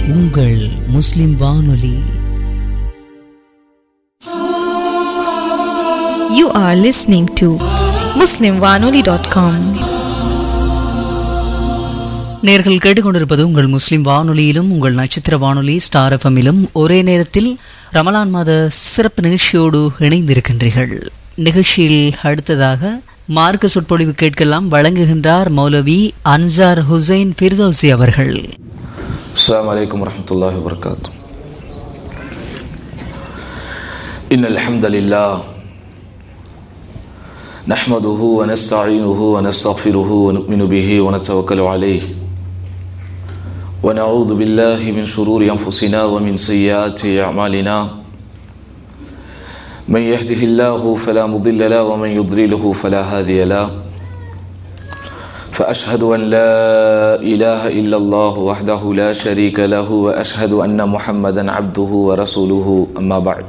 உங்கள் முஸ்லிம் வானொலி You are listening to MuslimWanoli.com. நேர்கள் கேட்டுக்கொண்டிருப்பது உங்கள் முஸ்லிம் வானொலியிலும் உங்கள் நட்சத்திர வானொலி ஸ்டார் எஃப்எம்மிலும் ஒரே நேரத்தில் ரமலான் மாத சிறப்பு நிகழ்ச்சியோடு இணைந்திருக்கின்றீர்கள் நிகழ்ச்சியில் அடுத்ததாக மார்க்க சொற்பொழிவு கேட்கலாம் வழங்குகின்றார் மௌலவி அன்சார் ஹுசைன் ஃபிர்தௌசி அவர்கள் السلام عليكم ورحمة الله وبركاته إن الحمد لله نحمده ونستعينه ونستغفره ونؤمن به ونتوكل عليه ونعوذ بالله من شرور أنفسنا ومن سيئات أعمالنا من يهده الله فلا مضل له ومن يضلله فلا هادي له فأشهد أن لا إله إلا الله وحده لا شريك له وأشهد أن محمدا عبده ورسوله أما بعد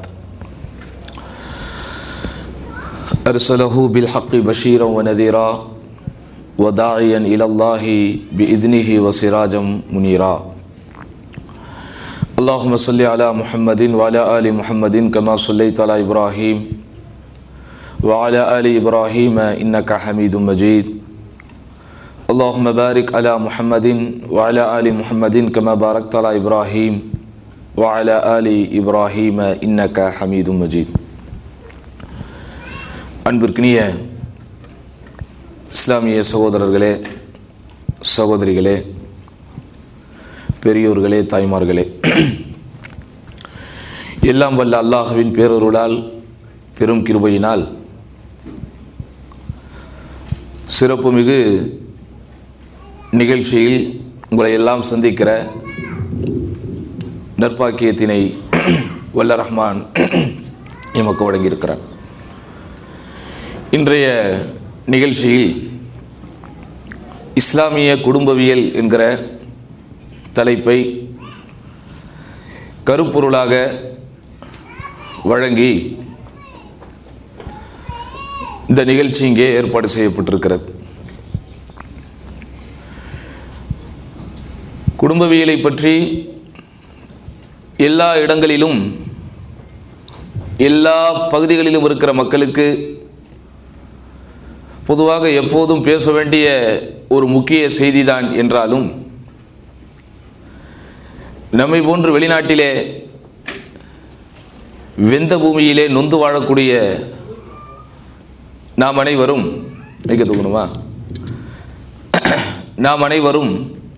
أرسله بالحق بشيرا ونذيرا وداعيا إلى الله بإذنه وسراجا منيرا اللهم صل على محمد وعلى آل محمد كما صليت على إبراهيم وعلى آل إبراهيم إنك حميد مجيد اللهم بارك على محمد وعلى آل محمد كما باركت على إبراهيم وعلى آل إبراهيم إنك حميد مجيد அன்பிற்கினிய இஸ்லாமிய சகோதரர்களே சகோதரிகளே பெரியோர்களே தாய்மார்களே எல்லாம் வல்ல அல்லாஹுவின் பேரொருளால் பெரும் கிருபையினால் சிறப்புமிகு நிகழ்ச்சியில் உங்களை எல்லாம் சந்திக்கிற நற்பாக்கியத்தினை வல்ல ரஹ்மான் எமக்கு வழங்கியிருக்கிறார் இன்றைய நிகழ்ச்சியில் இஸ்லாமிய குடும்பவியல் என்கிற தலைப்பை கருப்பொருளாக வழங்கி இந்த நிகழ்ச்சி இங்கே ஏற்பாடு செய்யப்பட்டிருக்கிறது குடும்பவியலை பற்றி எல்லா இடங்களிலும் எல்லா பகுதிகளிலும் இருக்கிற மக்களுக்கு பொதுவாக எப்போதும் பேச வேண்டிய ஒரு முக்கிய செய்திதான் என்றாலும் நம்மை போன்று வெளிநாட்டிலே வெந்த பூமியிலே நொந்து வாழக்கூடிய நாம் அனைவரும் வைக்க தூக்கணுமா நாம் அனைவரும்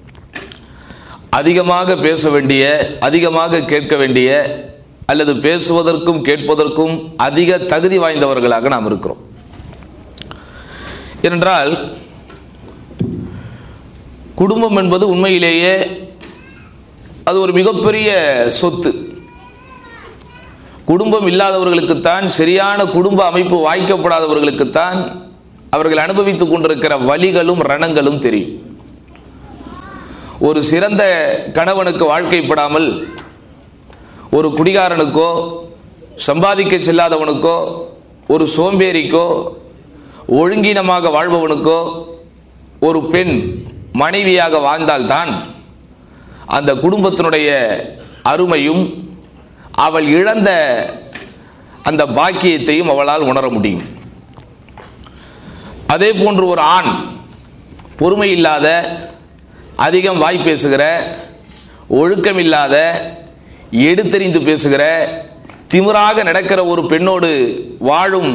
அதிகமாக பேச வேண்டிய அதிகமாக கேட்க வேண்டிய அல்லது பேசுவதற்கும் கேட்பதற்கும் அதிக தகுதி வாய்ந்தவர்களாக நாம் இருக்கிறோம் ஏனென்றால் குடும்பம் என்பது உண்மையிலேயே அது ஒரு மிகப்பெரிய சொத்து குடும்பம் இல்லாதவர்களுக்குத்தான் சரியான குடும்ப அமைப்பு வாய்க்கப்படாதவர்களுக்குத்தான் அவர்கள் அனுபவித்துக் கொண்டிருக்கிற வழிகளும் ரணங்களும் தெரியும் ஒரு சிறந்த கணவனுக்கு வாழ்க்கைப்படாமல் ஒரு குடிகாரனுக்கோ சம்பாதிக்க செல்லாதவனுக்கோ ஒரு சோம்பேறிக்கோ ஒழுங்கீனமாக வாழ்பவனுக்கோ ஒரு பெண் மனைவியாக வாழ்ந்தால்தான் அந்த குடும்பத்தினுடைய அருமையும் அவள் இழந்த அந்த பாக்கியத்தையும் அவளால் உணர முடியும் அதே போன்று ஒரு ஆண் பொறுமை இல்லாத அதிகம் வாய் பேசுகிற ஒழுக்கம் இல்லாத எடுத்தறிந்து பேசுகிற திமிராக நடக்கிற ஒரு பெண்ணோடு வாழும்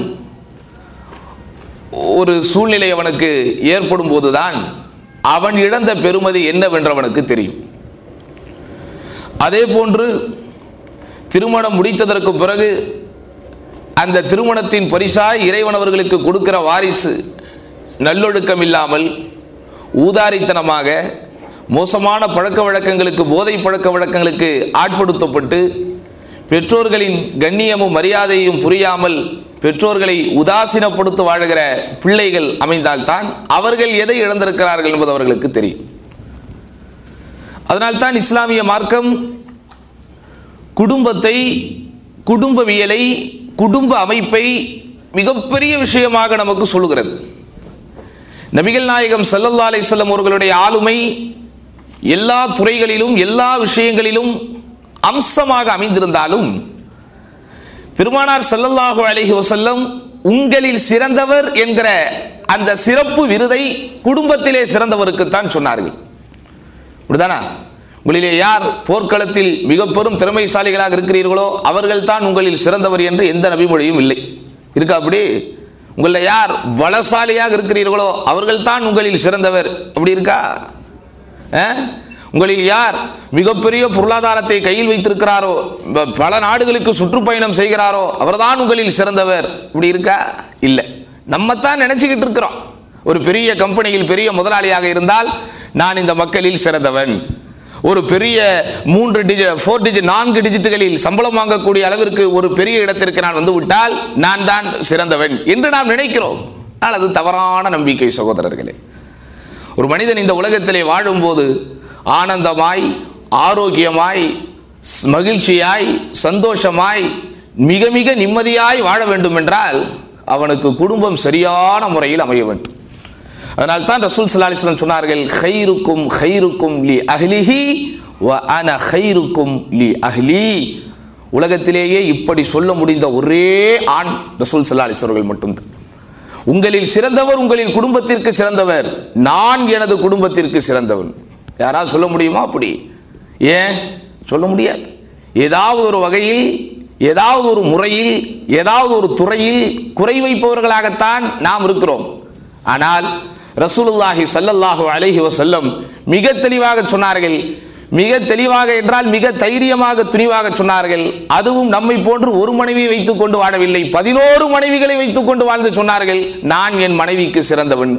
ஒரு சூழ்நிலை அவனுக்கு ஏற்படும் போதுதான் அவன் இழந்த பெருமதி என்னவென்றவனுக்கு தெரியும் அதே போன்று திருமணம் முடித்ததற்கு பிறகு அந்த திருமணத்தின் பரிசாய் இறைவன் அவர்களுக்கு கொடுக்கிற வாரிசு நல்லொழுக்கம் இல்லாமல் ஊதாரித்தனமாக மோசமான பழக்க வழக்கங்களுக்கு போதை பழக்க வழக்கங்களுக்கு ஆட்படுத்தப்பட்டு பெற்றோர்களின் கண்ணியமும் மரியாதையும் புரியாமல் பெற்றோர்களை உதாசீனப்படுத்த வாழ்கிற பிள்ளைகள் அமைந்தால்தான் அவர்கள் எதை இழந்திருக்கிறார்கள் என்பது அவர்களுக்கு தெரியும் அதனால்தான் இஸ்லாமிய மார்க்கம் குடும்பத்தை குடும்பவியலை குடும்ப அமைப்பை மிகப்பெரிய விஷயமாக நமக்கு சொல்லுகிறது நபிகள் நாயகம் ஸல்லல்லாஹு அலைஹி வஸல்லம் அவர்களுடைய ஆளுமை எல்லா துறைகளிலும் எல்லா விஷயங்களிலும் அம்சமாக அமைந்திருந்தாலும் பெருமானார் ஸல்லல்லாஹு அலைஹி வஸல்லம் உங்களில் சிறந்தவர் என்கிற அந்த சிறப்பு விருதை குடும்பத்திலே சிறந்தவருக்குத்தான் சொன்னார்கள் அப்படிதானா உங்களிலே யார் போர்க்களத்தில் மிக பெரும் திறமைசாலிகளாக இருக்கிறீர்களோ அவர்கள் தான் உங்களில் சிறந்தவர் என்று எந்த நபிமொழியும் இல்லை இருக்கா அப்படி உங்களில் யார் பலசாலியாக இருக்கிறீர்களோ அவர்கள் தான் உங்களில் சிறந்தவர் அப்படி இருக்கா அஹ்? உங்களில் யார் மிகப்பெரிய பொருளாதாரத்தை கையில் வைத்திருக்கிறாரோ ப- பல நாடுகளுக்கு சுற்றுப்பயணம் செய்கிறாரோ அவர்தான் உங்களில் சிறந்தவர் இப்படி இருக்கா இல்லை நம்ம தான் நினைச்சுக்கிட்டு இருக்கிறோம் ஒரு பெரிய கம்பெனியில் பெரிய முதலாளியாக இருந்தால் நான் இந்த மக்களில் சிறந்தவன் ஒரு பெரிய மூன்று டிஜிட் ஃபோர் டிஜிட் நான்கு டிஜிட்டுகளில் சம்பளம் வாங்கக்கூடிய அளவிற்கு ஒரு பெரிய இடத்திற்கு நான் வந்து விட்டால் நான் தான் சிறந்தவன் என்று நாம் நினைக்கிறோம் ஆனால் அது தவறான நம்பிக்கை சகோதரர்களே ஒரு மனிதன் இந்த உலகத்திலே வாழும்போது ஆனந்தமாய் ஆரோக்கியமாய் ஸ்- மகிழ்ச்சியாய் சந்தோஷமாய் மிக மிக நிம்மதியாய் வாழ வேண்டும் என்றால் அவனுக்கு குடும்பம் சரியான முறையில் அமைய வேண்டும் அதனால் தான் ரசூல் ஸல்லல்லாஹு அலைஹி வஸல்லம் சொன்னார்கள் ஹைருக்கும் ஹைருக்கும் லி அஹ்லிஹி வ அன ஹைருக்கும் லி அஹ்லி உலகத்திலேயே இப்படி சொல்ல முடிந்த ஒரே ஆண் ரசூல் ஸல்லல்லாஹு அலைஹி வஸல்லம் அவர்கள் மட்டும்தான் உங்களில் சிறந்தவர் உங்களில் குடும்பத்திற்கு சிறந்தவர் நான் எனது குடும்பத்திற்கு சிறந்தவன் யாராவது சொல்ல முடியுமா அப்படி ஏன் சொல்ல முடியாது ஏதாவது ஒரு வகையில் ஏதாவது ஒரு முறையில் ஏதாவது ஒரு துறையில் குறை வைப்பவர்களாகத்தான் நாம் இருக்கிறோம் ஆனால் ரசூலுல்லாஹி ஸல்லல்லாஹு அலைஹி வஸல்லம் மிக தெளிவாக சொன்னார்கள் மிக தெளிவாக என்றால் மிக தைரியமாக துணிவாக சொன்னார்கள் அதுவும் நம்மை போன்று ஒரு மனைவியை வைத்துக் கொண்டு வாழவில்லை பதினோரு மனைவிகளை வைத்துக் கொண்டு வாழ்ந்து சொன்னார்கள் நான் என் மனைவிக்கு சிறந்தவன்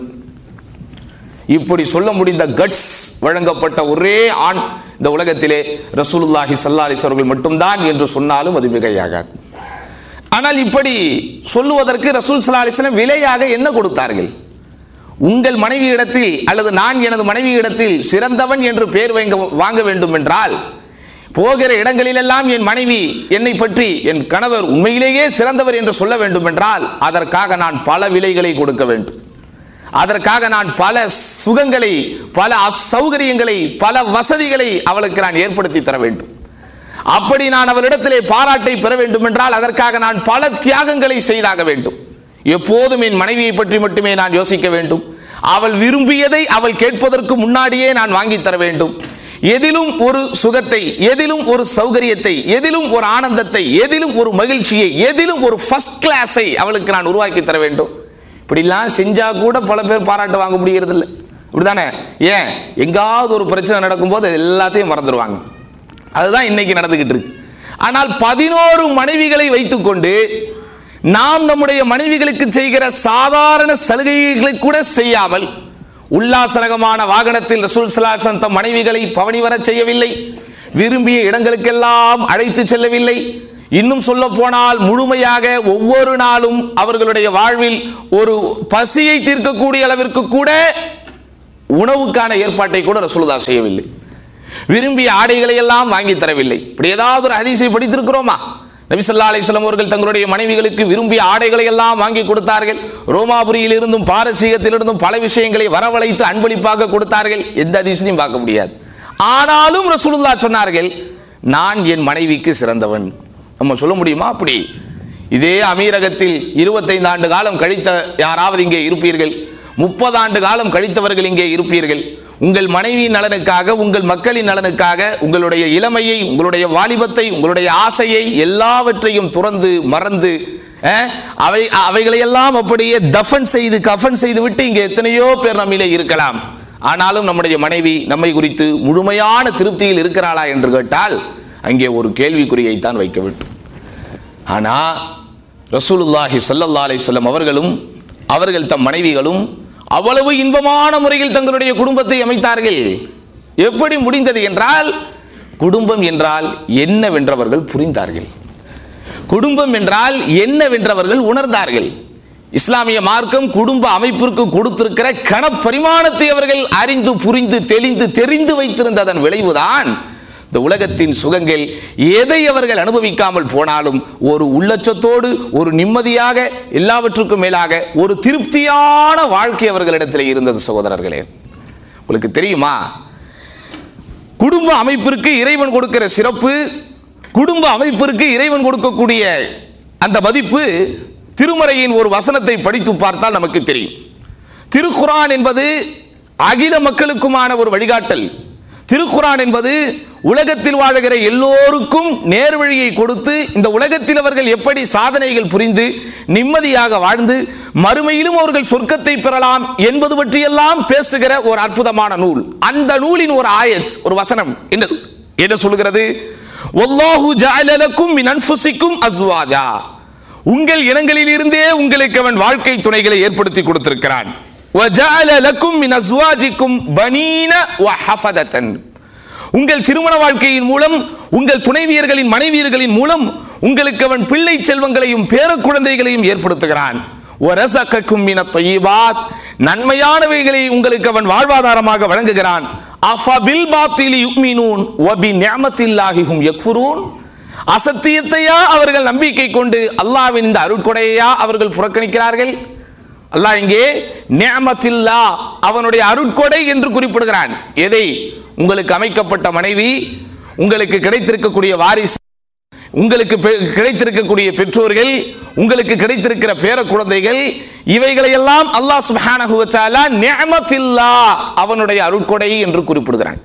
இப்படி சொல்ல முடிந்த கட்ஸ் வழங்கப்பட்ட ஒரே ஆண் இந்த உலகத்திலே ரசூலுல்லாஹி ஸல்லல்லாஹு அலைஹி அவர்கள் மட்டும்தான் என்று சொன்னாலும் அது மிகையாகாது ஆனால் இப்படி சொல்லுவதற்கு ரசூல் ஸல்லல்லாஹு அலைஹி வஸல்லம் விலையாக என்ன கொடுத்தார்கள் உங்கள் மனைவி இடத்தில் அல்லது நான் எனது மனைவி இடத்தில் சிறந்தவன் என்று பெயர் வாங்க வாங்க வேண்டும் என்றால் போகிற இடங்களிலெல்லாம் என் மனைவி என்னை பற்றி என் கணவர் உண்மையிலேயே சிறந்தவர் என்று சொல்ல வேண்டும் என்றால் அதற்காக நான் பல விலைகளை கொடுக்க வேண்டும் அதற்காக நான் பல சுகங்களை பல அசௌகரியங்களை பல வசதிகளை அவளுக்கு நான் ஏற்படுத்தி தர வேண்டும் அப்படி நான் அவளிடத்திலே பாராட்டை பெற வேண்டும் என்றால் அதற்காக நான் பல தியாகங்களை செய்தாக வேண்டும் எப்போதும் என் மனைவியை பற்றி மட்டுமே நான் யோசிக்க வேண்டும் அவள் விரும்பியதை அவள் கேட்பதற்கு முன்னாடியே நான் வாங்கி தர வேண்டும் எதிலும் ஒரு சுகத்தை எதிலும் ஒரு சௌகரியத்தை எதிலும் ஒரு ஆனந்தத்தை எதிலும் ஒரு மகிழ்ச்சியை எதிலும் ஒரு ஃபர்ஸ்ட் கிளாஸை அவளுக்கு நான் உருவாக்கி தர வேண்டும் இப்படிலாம் செஞ்சா கூட பல பேர் பாராட்டு வாங்க முடியறது இல்லை அப்படிதானே ஏன் எங்காவது ஒரு பிரச்சனை நடக்கும்போது அது எல்லாத்தையும் மறந்துடுவாங்க அதுதான் இன்னைக்கு நடந்துகிட்டு இருக்கு ஆனால் பதினோரு மனைவிகளை வைத்துக்கொண்டு நாம் நம்முடைய மனைவிகளுக்கு செய்கிற சாதாரண சலுகைகளை கூட செய்யாமல் உல்லாசரகமான வாகனத்தில் ரசூல் சலாசன் தம் மனைவிகளை பவனி வரச் செய்யவில்லை விரும்பிய இடங்களுக்கெல்லாம் அழைத்து செல்லவில்லை இன்னும் சொல்ல போனால் முழுமையாக ஒவ்வொரு நாளும் அவர்களுடைய வாழ்வில் ஒரு பசியை தீர்க்கக்கூடிய அளவிற்கு கூட உணவுக்கான ஏற்பாட்டை கூட ரசூலுதா செய்யவில்லை விரும்பிய ஆடைகளை எல்லாம் வாங்கி தரவில்லை இப்படி ஏதாவது ஒரு ஹதீஸை படித்திருக்கிறோமா நபி ஸல்லல்லாஹு அலைஹி வஸல்லம் அவர்கள் தங்களுடைய மனைவிகளுக்கு விரும்பிய ஆடைகளை எல்லாம் வாங்கி கொடுத்தார்கள் ரோமாபுரியில் இருந்தும் பாரசீகத்திலிருந்தும் பல விஷயங்களை வரவழைத்து அன்பளிப்பாக கொடுத்தார்கள் எந்த அதிசயம் பார்க்க முடியாது ஆனாலும் ரசூலுல்லாஹ் சொன்னார்கள் நான் என் மனைவிக்கு சிறந்தவன் நம்ம சொல்ல முடியுமா அப்படி இதே அமீரகத்தில் 25 ஆண்டு காலம் கழித்த யாராவது இங்கே இருப்பீர்கள் முப்பது ஆண்டு காலம் கழித்தவர்கள் இங்கே இருப்பீர்கள் உங்கள் மனைவியின் நலனுக்காக உங்கள் மக்களின் நலனுக்காக உங்களுடைய இளமையை உங்களுடைய வாலிபத்தை உங்களுடைய ஆசையை எல்லாவற்றையும் துறந்து மறந்து அஹ், அவை அவைகளையெல்லாம் அப்படியே தஃபன் செய்து கஃபன் செய்து விட்டு இங்கே எத்தனையோ பேர் நம்மிலே இருக்கலாம் ஆனாலும் நம்முடைய மனைவி நம்மை குறித்து முழுமையான திருப்தியில் இருக்கிறாளா என்று கேட்டால் அங்கே ஒரு கேள்விக்குறியைத்தான் வைக்க வேண்டும் ஆனா ரசூலுல்லாஹி ஸல்லல்லாஹு அலைஹி வஸல்லம் அவர்களும் அவர்கள் தம் மனைவிகளும் அவ்வளவு இன்பமான முறையில் தங்களுடைய குடும்பத்தை அமைத்தார்கள் எப்படி முடிந்தது என்றால் குடும்பம் என்றால் என்னவென்றவர்கள் புரிந்தார்கள் குடும்பம் என்றால் என்னவென்றவர்கள் உணர்ந்தார்கள் இஸ்லாமிய மார்க்கம் குடும்ப அமைப்பிற்கு கொடுத்திருக்கிற கணப்பரிமாணத்தை அவர்கள் அறிந்து புரிந்து தெளிந்து தெரிந்து வைத்திருந்ததன் விளைவுதான் இந்த உலகத்தின் சுகங்கள் எதை அவர்கள் அனுபவிக்காமல் போனாலும் ஒரு உள்ளச்சத்தோடு ஒரு நிம்மதியாக எல்லாவற்றுக்கும் மேலாக ஒரு திருப்தியான வாழ்க்கை அவர்களிடத்தில் இருந்தது சகோதரர்களே உங்களுக்கு தெரியுமா குடும்ப அமைப்பிற்கு இறைவன் கொடுக்கிற சிறப்பு குடும்ப அமைப்பிற்கு இறைவன் கொடுக்கக்கூடிய அந்த மதிப்பு திருமறையின் ஒரு வசனத்தை படித்து பார்த்தால் நமக்கு தெரியும் திருக்குரான் என்பது அகில மக்களுக்குமான ஒரு வழிகாட்டல் திருக்குரான் என்பது உலகத்தில் வாழுகிற எல்லோருக்கும் நேர்வழியை கொடுத்து இந்த உலகத்தில் அவர்கள் எப்படி சாதனைகள் புரிந்து நிம்மதியாக வாழ்ந்து மறுமையிலும் அவர்கள் சொர்க்கத்தை பெறலாம் என்பது பற்றியெல்லாம் பேசுகிற ஒரு அற்புதமான நூல் அந்த நூலின் ஒரு ஆயத் ஒரு வசனம் என்ன என்ன சொல்கிறது ஒல்லாஹு ஜஅலலக்கும் மின் அன்ஃபுசிக்கும் அஸ்வாஜா உங்கள் இனங்களில் இருந்தே உங்களுக்கு அவன் வாழ்க்கை துணைகளை ஏற்படுத்தி கொடுத்திருக்கிறான் وَجَعَلَ لَكُم مِّنْ أَزْوَاجِكُمْ بَنِينَ وَحَفَدَةً உங்கள் திருமண வாழ்க்கையின் மூலம் உங்கள் துணைவியர்களின் மனைவியர்களின் மூலம் உங்களுக்கு அவன் பிள்ளை செல்வங்களையும் பேர குழந்தைகளையும் ஏற்படுத்துகிறான் وَرَزَقَكُم مِّنَ الطَّيِّبَاتِ நன்மையானவைகளை உங்களுக்கு அவன் வாழ்வாதாரமாக வழங்குகிறான் அஃபபில் பாத்திலி யுக்மினூன் வபி நிஅமத்தில்லாஹி ஹும் யக்ஃபுரூன் அசத்தியத்தையா அவர்கள் நம்பிக்கை கொண்டு அல்லாஹ்வின் இந்த அருட்கொடையா அவர்கள் புறக்கணிக்கிறார்கள் அல்லாஹ் இங்கே நியமத்தில்லா அவனுடைய அருட்கொடை என்று குறிப்பிடுகிறான் எதை உங்களுக்கு அமைக்கப்பட்ட மனைவி உங்களுக்கு கிடைத்திருக்கக்கூடிய வாரிசு உங்களுக்கு பெ- கிடைத்திருக்கக்கூடிய பெற்றோர்கள் உங்களுக்கு கிடைத்திருக்கிற பேர குழந்தைகள் இவைகளை எல்லாம் அல்லாஹ் சுப்ஹானஹு வ தஆலா நிஅமத்தில்லா அவனுடைய அருட்கொடை என்று குறிப்பிடுகிறான்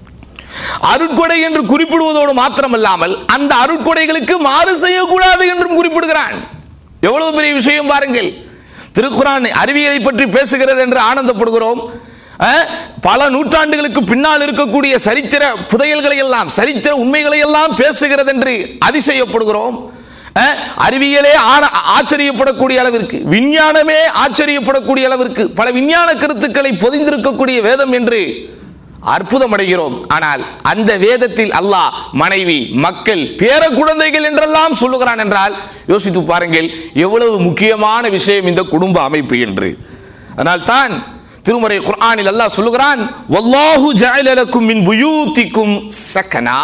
அருட்கொடை என்று குறிப்பிடுவதோடு மாத்திரமல்லாமல் அந்த அருட்கொடைகளுக்கு மாறு செய்யக்கூடாது என்றும் குறிப்பிடுகிறான் எவ்வளவு பெரிய விஷயம் பாருங்கள் திருக்குரான் அறிவியலை பற்றி பேசுகிறது என்று ஆனந்தப்படுகிறோம் அஹ், பல நூற்றாண்டுகளுக்கு பின்னால் இருக்கக்கூடிய சரித்திர புதையல்களை எல்லாம் சரித்திர உண்மைகளை எல்லாம் பேசுகிறது என்று அதிசயப்படுகிறோம் அஹ், அறிவியலே ஆன- ஆச்சரியப்படக்கூடிய அளவிற்கு விஞ்ஞானமே ஆச்சரியப்படக்கூடிய அளவிற்கு பல விஞ்ஞான கருத்துக்களை பொதிந்திருக்கக்கூடிய வேதம் என்று அற்புதம் அடைகிறோம் ஆனால் அந்த வேதத்தில் அல்லாஹ் மனைவி மக்கள் பேர குழந்தைகள் என்றெல்லாம் சொல்லுகிறான் என்றால் யோசித்து பாருங்கள் எவ்வளவு முக்கியமான விஷயம் இந்த குடும்ப அமைப்பு என்று அதனால் தான் திருமறை குர்ஆனில் அல்லாஹ் சொல்லுகிறான் வல்லாஹு ஜஅல லக்கும் மின் புயூத்திக்கும் சக்கனா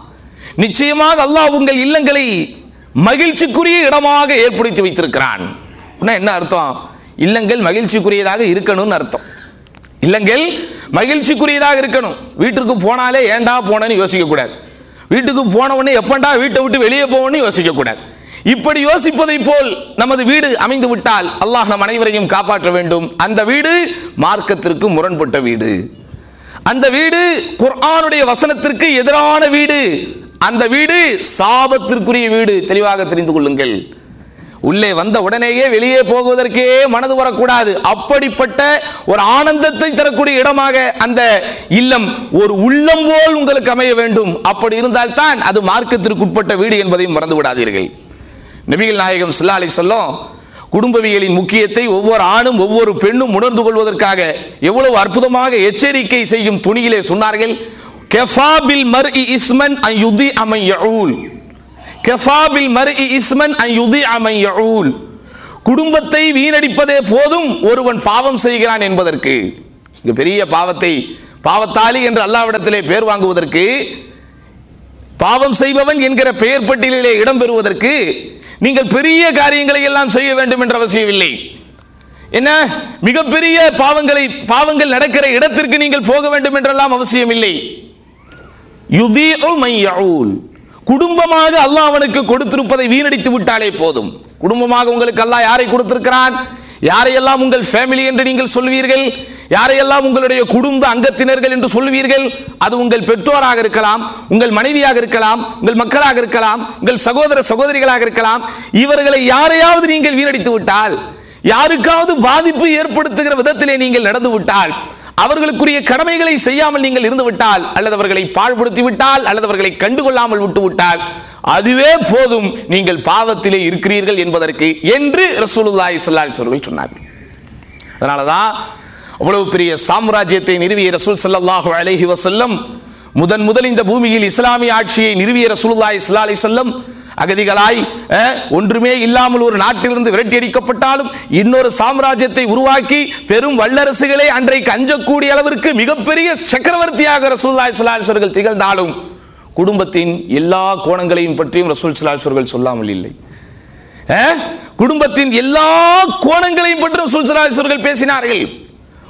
நிச்சயமாக அல்லாஹ் உங்கள் இல்லங்களை மகிழ்ச்சிக்குரிய இடமாக ஏற்படுத்தி வைத்திருக்கிறான் அப்படின்னா என்ன அர்த்தம் இல்லங்கள் மகிழ்ச்சிக்குரியதாக இருக்கணும்னு அர்த்தம் இல்லங்கள் மகிழ்ச்சிக்குரியதாக இருக்கணும் வீட்டுக்கு போனாலே ஏன்டா போனேன்னு யோசிக்க கூடாது வீட்டுக்கு போன உடனே எப்பண்டா வீட்டை விட்டு வெளியே போகணும்னு யோசிக்க கூடாது இப்படி யோசிப்பதை போல் நமது வீடு அமைந்து விட்டால் அல்லாஹ் நம் அனைவரையும் காப்பாற்ற வேண்டும் அந்த வீடு மார்க்கத்திற்கு முரண்பட்ட வீடு அந்த வீடு குர்ஆனுடைய வசனத்திற்கு எதிரான வீடு அந்த வீடு சாபத்திற்குரிய வீடு தெளிவாக தெரிந்து கொள்ளுங்கள் உள்ளே வந்த உடனேயே வெளியே போகுவதற்கே மனது வரக்கூடாது அப்படிப்பட்ட ஒரு ஆனந்தத்தை தரக்கூடிய இடமாக அந்த இல்லம் ஒரு உள்ளம் போல் உங்களுக்கு அமைய வேண்டும் அப்படி இருந்தால்தான் அது மார்க்கத்திற்கு உட்பட்ட வீடு என்பதையும் மறந்து விடாதீர்கள் நபிகள் நாயகம் ஸல்லல்லாஹு அலைஹி வஸல்லம் குடும்பவியலின் முக்கியத்தை ஒவ்வொரு ஆணும் ஒவ்வொரு பெண்ணும் உணர்ந்து கொள்வதற்காக எவ்வளவு அற்புதமாக எச்சரிக்கை செய்யும் துணியிலே சொன்னார்கள் கெஃபா பில் மர்இ இஸ்மன் அன் யுதி அமை யஊல் கெஃபா பில் மர்இ இஸ்மன் அன் யுதி அமை யஊல் குடும்பத்தை வீணடிப்பதே போதும் ஒருவன் பாவம் செய்கிறான் என்பதற்கு இங்க பெரிய பாவத்தை பாவத்தாளி என்று அல்லாவிடத்திலே பேர் வாங்குவதற்கு பாவம் செய்பவன் என்கிற பெயர் பட்டியலிலே இடம் பெறுவதற்கு நீங்கள் பெரிய காரியங்களை எல்லாம் செய்ய வேண்டும் என்ற அவசியம் இல்லை என்ன மிகப்பெரிய பாவங்களை பாவங்கள் நடக்கிற இடத்திற்கு நீங்கள் போக வேண்டும் என்றெல்லாம் அவசியம் இல்லை யுதீஉ மை யஊல். குடும்பமாக அல்லாஹ் அவனுக்கு கொடுத்திருப்பதை வீணடித்து விட்டாலே போதும் குடும்பமாக உங்களுக்கு அல்லாஹ் யாரை கொடுத்திருக்கிறான் யாரையெல்லாம் உங்கள் ஃபேமிலி என்று நீங்கள் சொல்வீர்கள் யாரையெல்லாம் உங்களுடைய குடும்ப அங்கத்தினர்கள் என்று சொல்வீர்கள் அது உங்கள் பெற்றோராக இருக்கலாம் உங்கள் மனைவியாக இருக்கலாம் உங்கள் மக்களாக இருக்கலாம் உங்கள் சகோதர சகோதரிகளாக இருக்கலாம் இவர்களை யாரையாவது நீங்கள் வீணடித்து விட்டால் யாருக்காவது பாதிப்பு ஏற்படுத்துகிற விதத்திலே நீங்கள் நடந்து விட்டால் அவர்களுக்குரிய கடமைகளை செய்யாமல் நீங்கள் இருந்து விட்டால் அல்லது அவர்களை பாழ்படுத்தி விட்டால் அல்லது அவர்களை கண்டுகொள்ளாமல் விட்டு விட்டால் அதுவே போதும் நீங்கள் பாவத்திலே இருக்கிறீர்கள் என்பதற்கு என்று ரசூலுல்லாஹி ஸல்லல்லாஹு அலைஹி வஸல்லம் சொன்னார்கள் அதனால தான் அவ்வளவு பெரிய சாம்ராஜ்யத்தை நிறுவிய ரசூல் ஸல்லல்லாஹு அலைஹி வஸல்லம் முதன் முதல் இந்த பூமியில் இஸ்லாமிய ஆட்சியை நிறுவிய ரசூலுல்லாஹி ஸல்லல்லாஹு அலைஹி வஸல்லம் அகதிகளாய் அஹ், ஒன்றுமே இல்லாமல் ஒரு நாட்டிலிருந்து விரட்டி அடிக்கப்பட்டாலும் இன்னொரு சாம்ராஜ்யத்தை உருவாக்கி பெரும் வல்லரசுகளே அன்றைக்கு அஞ்சக்கூடிய அளவிற்கு மிகப்பெரிய சக்கரவர்த்தியாக ரசூலுல்லாஹி ஸல்லல்லாஹு அலைஹி வஸல்லம் திகழ்ந்தாலும் குடும்பத்தின் எல்லா கோணங்களையும் பற்றியும் ரசூல் ஸல்லல்லாஹு அலைஹி வஸல்லம் சொல்லாமல் இல்லை அஹ்? குடும்பத்தின் எல்லா கோணங்களையும் பற்றி ரசூல் ஸல்லல்லாஹு அலைஹி வஸல்லம் பேசினார்கள்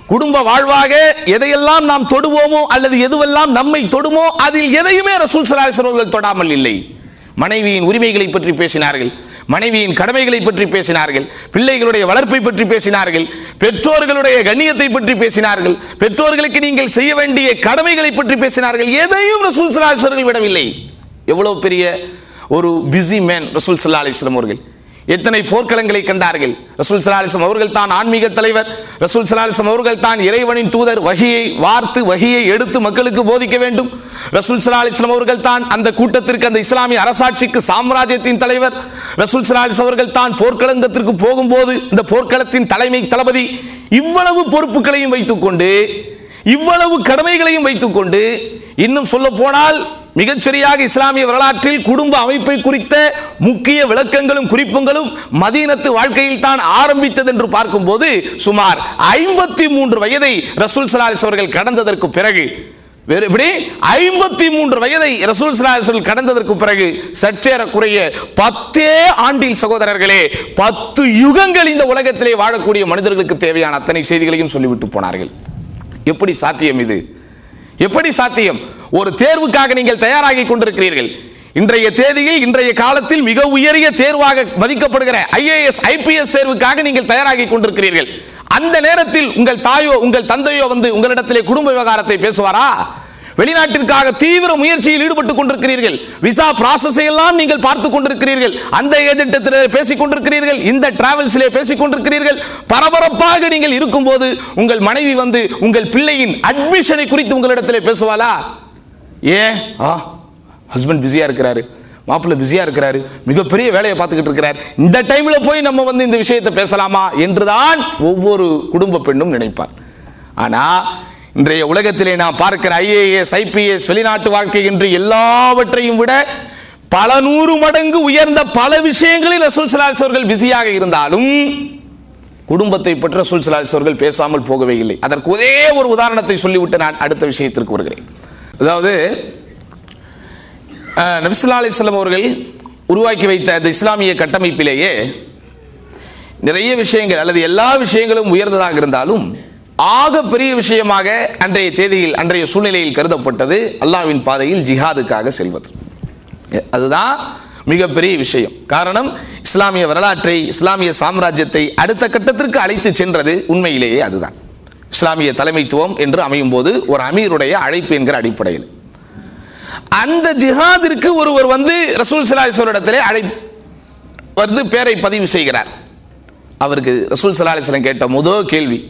குடும்ப வாழ்வாக எதையெல்லாம் நாம் தொடுவோமோ அல்லது எதுவெல்லாம் நம்மை தொடுமோ அதில் எதையுமே ரசூல் சலாஹம் அவர்கள் தொடாமல் இல்லை மனைவியின் உரிமைகளை பற்றி பேசினார்கள் மனைவியின் கடமைகளை பற்றி பேசினார்கள் பிள்ளைகளுடைய வளர்ப்பை பற்றி பேசினார்கள் பெற்றோர்களுடைய கண்ணியத்தை பற்றி பேசினார்கள் பெற்றோர்களுக்கு நீங்கள் செய்ய வேண்டிய கடமைகளை பற்றி பேசினார்கள் எதையும் ரசூல் சலாஹ் அவர்கள் விடவில்லை எவ்வளவு பெரிய ஒரு பிஸி மேன் ரசூல் சல்லா அலிஸ்லாம் அவர்கள் எத்தனை போர்க்களங்களை கண்டார்கள் ரசூல் சலாலிசம் அவர்கள் தான் ஆன்மீக தலைவர் ரசூல் சலாலிசம் அவர்கள் தான் இறைவனின் தூதர் வகியை வார்த்து வகியை எடுத்து மக்களுக்கு போதிக்க வேண்டும் ரசூல் சலாலிஸ்லாம் அவர்கள் தான் அந்த கூட்டத்திற்கு அந்த இஸ்லாமிய அரசாட்சிக்கு சாம்ராஜ்யத்தின் தலைவர் ரசூல் சலாலிஸ் அவர்கள் தான் போர்க்களங்கத்திற்கு போகும்போது இந்த போர்க்களத்தின் தலைமை தளபதி இவ்வளவு பொறுப்புகளையும் வைத்துக்கொண்டு இவ்வளவு கடமைகளையும் வைத்துக்கொண்டு இன்னும் சொல்ல போனால் மிகச்சரியாக இஸ்லாமிய வரலாற்றில் குடும்ப அமைப்பை குறித்த முக்கிய விளக்கங்களும் குறிப்புகளும் மதீனத்து வாழ்க்கையில் தான் ஆரம்பித்தது என்று பார்க்கும்போது சுமார் ஐம்பத்தி மூன்று வயதை ரசூல் சலாலிஸ் அவர்கள் கடந்ததற்கு பிறகு வேறு எப்படி ஐம்பத்தி மூன்று வயதை ரசூல் சலாஹல் கடந்ததற்கு பிறகு சற்றேறக்குறைய பத்தே ஆண்டில் சகோதரர்களே பத்து யுகங்கள் இந்த உலகத்திலே வாழக்கூடிய மனிதர்களுக்கு தேவையான அத்தனை செய்திகளையும் சொல்லிவிட்டு போனார்கள் எப்படி சாத்தியம் இது எப்படி சாத்தியம் ஒரு தேர்வுக்காக நீங்கள் தயாராகி கொண்டிருக்கிறீர்கள் இன்றைய தேதியில் இன்றைய காலத்தில் மிக உயரிய தேர்வாக மதிக்கப்படுகிற ஐஏஎஸ் ஐபிஎஸ் தேர்வுக்காக நீங்கள் தயாராகி கொண்டிருக்கிறீர்கள் அந்த நேரத்தில் உங்கள் தாயோ உங்கள் தந்தையோ வந்து உங்களிடத்திலே குடும்ப விவகாரத்தை பேசுவாரா வெளிநாட்டிற்காக தீவிர முயற்சியில் ஈடுபட்டுக் கொண்டிருக்கிறீர்கள் விசா ப்ராசஸை எல்லாம் நீங்கள் பார்த்துக் கொண்டிருக்கிறீர்கள் அந்த ஏஜென்டத்தில் பேசிக் கொண்டிருக்கிறீர்கள் இந்த டிராவல்ஸிலே பேசிக் கொண்டிருக்கிறீர்கள் பரபரப்பாக நீங்கள் இருக்கும்போது உங்கள் மனைவி வந்து உங்கள் பிள்ளையின் அட்மிஷனை குறித்து உங்களிடத்திலே பேசுவாளா ஏன் ஆ ஹஸ்பண்ட் பிஸியா இருக்கிறாரு மாப்பிள்ளை பிஸியா இருக்கிறாரு மிகப்பெரிய வேலையை பார்த்துக்கிட்டு இருக்கிறார் இந்த டைம்ல போய் நம்ம வந்து இந்த விஷயத்தை பேசலாமா என்றுதான் ஒவ்வொரு குடும்ப பெண்ணும் நினைப்பார் ஆனா இன்றைய உலகத்திலே நான் பார்க்கிற ஐஏஎஸ் ஐபிஎஸ் வெளிநாட்டு வாழ்க்கை என்று எல்லாவற்றையும் விட பல நூறு மடங்கு உயர்ந்த பல விஷயங்களில் ரசூல் சலாஸ் அவர்கள் பிஸியாக இருந்தாலும் குடும்பத்தை பற்றி ரசூல் சலாஸ் அவர்கள் பேசாமல் போகவே இல்லை அதற்கு ஒரே ஒரு உதாரணத்தை சொல்லிவிட்டு நான் அடுத்த விஷயத்திற்கு வருகிறேன் அதாவது அஹ், நபிசுல்லா அலிஸ்லாம் அவர்கள் உருவாக்கி வைத்த அந்த இஸ்லாமிய கட்டமைப்பிலேயே நிறைய விஷயங்கள் அல்லது எல்லா விஷயங்களும் உயர்ந்ததாக இருந்தாலும் ஆக பெரிய விஷயமாக அன்றைய தேதியில் அன்றைய சூழ்நிலையில் கருதப்பட்டது அல்லாஹ்வின் பாதையில் ஜிஹாதுக்காக செல்வது அதுதான் மிகப்பெரிய விஷயம் காரணம் இஸ்லாமிய வரலாற்றை இஸ்லாமிய சாம்ராஜ்யத்தை அடுத்த கட்டத்திற்கு அழைத்து சென்றது உண்மையிலேயே அதுதான் இஸ்லாமிய தலைமைத்துவம் என்று அமையும் போது ஒரு அமீருடைய அழைப்பு என்கிற அடிப்படையில் அந்த ஜிஹாதிற்கு ஒருவர் வந்து ரசூல் சலாஹிஸ்வரிடத்திலே அழை வந்து பேரை பதிவு செய்கிறார் அவருக்கு ரசூல் சலாஹிஸ்லம் கேட்ட முதல் கேள்வி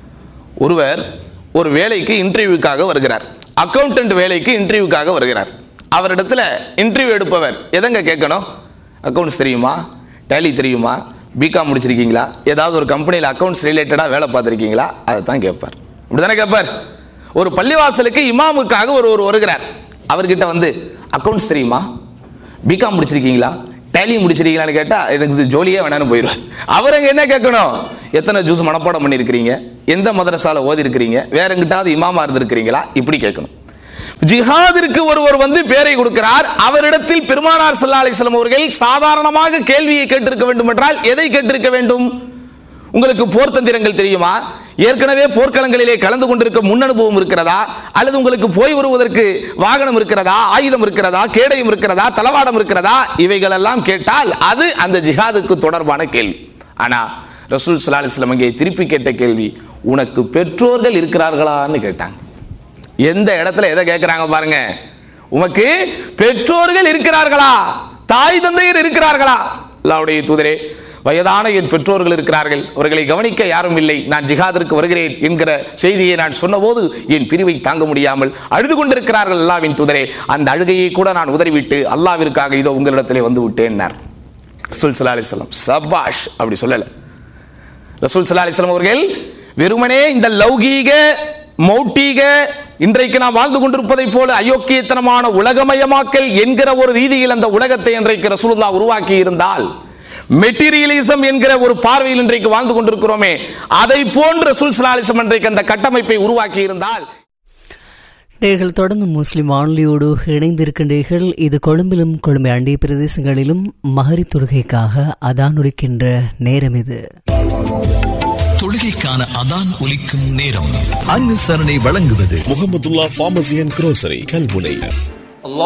ஒருவர் ஒரு வேலைக்கு இன்டர்வியூக்காக வருகிறார் அக்கௌண்டன்ட் வேலைக்கு இன்டர்வியூக்காக வருகிறார் அவரிடத்துல இன்டர்வியூ எடுப்பவர் எதங்க கேட்கணும் அக்கௌண்ட்ஸ் தெரியுமா டேலி தெரியுமா பிகாம் முடிச்சிருக்கீங்களா ஏதாவது ஒரு கம்பெனியில் அக்கௌண்ட்ஸ் ரிலேட்டடாக வேலை பார்த்துருக்கீங்களா அதை தான் கேட்பார் இப்படிதானே கேட்பார் ஒரு பள்ளிவாசலுக்கு இமாமுக்காக ஒரு ஒரு வருகிறார் அவர்கிட்ட வந்து அக்கௌண்ட்ஸ் தெரியுமா பிகாம் முடிச்சிருக்கீங்களா டேலி முடிச்சிருக்கீங்களான்னு கேட்டால் எனக்கு இது ஜோலியே வேணான்னு போயிடுவார் அவர் அங்கே என்ன கேட்கணும் எத்தனை ஜூஸ் மனப்பாடம் பண்ணியிருக்கிறீங்க எந்த மதரசால ஓதி இருக்கிறீங்க வேற எங்கிட்டாவது இமாமா இருந்திருக்கிறீங்களா இப்படி கேட்கணும் ஜிஹாதிற்கு ஒருவர் வந்து பேரை கொடுக்கிறார் அவரிடத்தில் பெருமானார் ஸல்லல்லாஹு அலைஹி வஸல்லம் அவர்கள் சாதாரணமாக கேள்வியை கேட்டிருக்க வேண்டும் என்றால் எதை கேட்டிருக்க வேண்டும் உங்களுக்கு போர் தந்திரங்கள் தெரியுமா ஏற்கனவே போர்க்களங்களிலே கலந்து கொண்டிருக்க முன் அனுபவம் இருக்கிறதா அல்லது உங்களுக்கு போய் வருவதற்கு வாகனம் இருக்கிறதா ஆயுதம் இருக்கிறதா கேடயம் இருக்கிறதா தளவாடம் இருக்கிறதா இவைகளெல்லாம் கேட்டால் அது அந்த ஜிஹாதுக்கு தொடர்பான கேள்வி ஆனா ரசூல் ஸல்லல்லாஹு அலைஹி வஸல்லம் இங்கே திருப்பி கேட்ட கேள்வி உனக்கு பெற்றோர்கள் இருக்கிறார்களான்னு கேட்டாங்க எந்த இடத்துல எதை கேட்கிறாங்க பாருங்க உமக்கு பெற்றோர்கள் இருக்கிறார்களா தாய் தந்தையர் இருக்கிறார்களா அல்லாஹ்வுடைய தூதரே வயதான என் பெற்றோர்கள் இருக்கிறார்கள் அவர்களை கவனிக்க யாரும் இல்லை நான் ஜிஹாதிற்கு வருகிறேன் என்கிற செய்தியை நான் சொன்னபோது என் பிரிவை தாங்க முடியாமல் அழுது கொண்டிருக்கிறார்கள் அல்லாவின் தூதரே அந்த அழுகையை கூட நான் உதறிவிட்டு அல்லாவிற்காக இதோ உங்களிடத்திலே வந்து விட்டேன்னார் ரசூல் சல்லா அலிஸ்லாம் சபாஷ் அப்படி சொல்லலை ரசூல் சல்லா அலிஸ்லாம் அவர்கள் வெறுமனே இந்த லௌகீக மௌட்டீக இன்றைக்கு நாம் வாழ்ந்து கொண்டிருப்பதைப் போல அயோக்கியத்தனமான உலகமயமாக்கல் என்கிற ஒரு ரீதியில் அந்த உலகத்தை இன்றைக்கு ரசூலுல்லாஹ் உருவாக்கி இருந்தால் மெட்டீரியலிசம் என்கிற ஒரு பார்வையில் இன்றைக்கு வாழ்ந்து கொண்டிருக்கிறோமே அதை போன்று ரசூல் சல்லா அலிஸ்லாம் இன்றைக்கு அந்த கட்டமைப்பை உருவாக்கி இருந்தால் நேர்கள் தொடர்ந்து முஸ்லிம் வானொலியோடு இணைந்திருக்கின்றீர்கள் இது கொழும்பிலும் கொழும்பை அண்டிய பிரதேசங்களிலும் மகரி தொழுகைக்காக அதான் உரைக்கின்ற நேரம் இது தொழுகைக்கான அதான் ஒலிக்கும் நேரம் அனுசரணை வழங்குவது Mohamedulla pharmacy and grocery Kalmunai